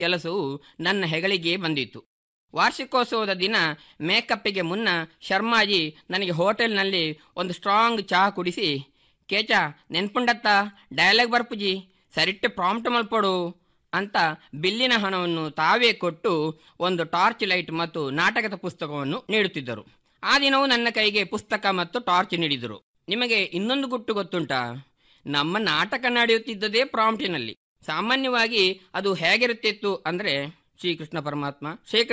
ಕೆಲಸವು ನನ್ನ ಹೆಗಳಿಗೆ ಬಂದಿತು ವಾರ್ಷಿಕೋತ್ಸವದ ದಿನ ಮೇಕಪ್ಪಿಗೆ ಮುನ್ನ ಶರ್ಮಾಜಿ ನನಗೆ ಹೋಟೆಲ್ನಲ್ಲಿ ಒಂದು ಸ್ಟ್ರಾಂಗ್ ಚಹಾ ಕುಡಿಸಿ ಕೇಚ ನೆನ್ಪುಂಡತ್ತ ಡಯಲಾಗ್ ಬರ್ಪುಜಿ ಸರಿಟ್ಟೆ ಪ್ರಾಂಪ್ಟ್ ಮಲ್ಪಡು ಅಂತ ಬಿಲ್ಲಿನ ಹಣವನ್ನು ತಾವೇ ಕೊಟ್ಟು ಒಂದು ಟಾರ್ಚ್ ಲೈಟ್ ಮತ್ತು ನಾಟಕದ ಪುಸ್ತಕವನ್ನು ನೀಡುತ್ತಿದ್ದರು ಆ ದಿನವೂ ನನ್ನ ಕೈಗೆ ಪುಸ್ತಕ ಮತ್ತು ಟಾರ್ಚ್ ನೀಡಿದರು ನಿಮಗೆ ಇನ್ನೊಂದು ಗುಟ್ಟು ಗೊತ್ತುಂಟಾ ನಮ್ಮ ನಾಟಕ ನಡೆಯುತ್ತಿದ್ದದೇ ಪ್ರಾಂಪ್ಟಿನಲ್ಲಿ ಸಾಮಾನ್ಯವಾಗಿ ಅದು ಹೇಗಿರುತ್ತಿತ್ತು ಅಂದ್ರೆ ಶ್ರೀಕೃಷ್ಣ ಪರಮಾತ್ಮ ಶ್ರೀಕೃಷ್ಣ